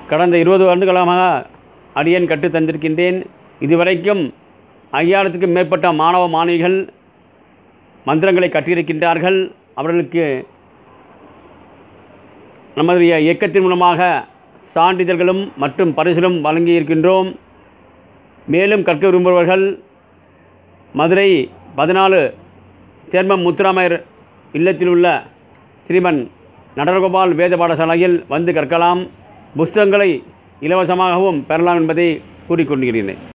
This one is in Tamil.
கடந்த இருபது ஆண்டுகாலமாக அடியேன் கற்றுத் தந்திருக்கின்றேன் இதுவரைக்கும் ஐயாயிரத்துக்கும் மேற்பட்ட மாணவ மாணவிகள் மந்திரங்களை கற்றிருக்கின்றார்கள் அவர்களுக்கு நமது இயக்கத்தின் மூலமாக சான்றிதழ்களும் மற்றும் பரிசிலும் வழங்கியிருக்கின்றோம் மேலும் கற்க விரும்புபவர்கள் மதுரை பதினாலு சேர்மம் முத்துராமயர் இல்லத்தில் உள்ள ஸ்ரீமன் நடனகோபால் வேத பாடசாலையில் வந்து கற்கலாம் புஸ்தகங்களை இலவசமாகவும் பெறலாம் என்பதை கூறிக்கொள்கிறேன்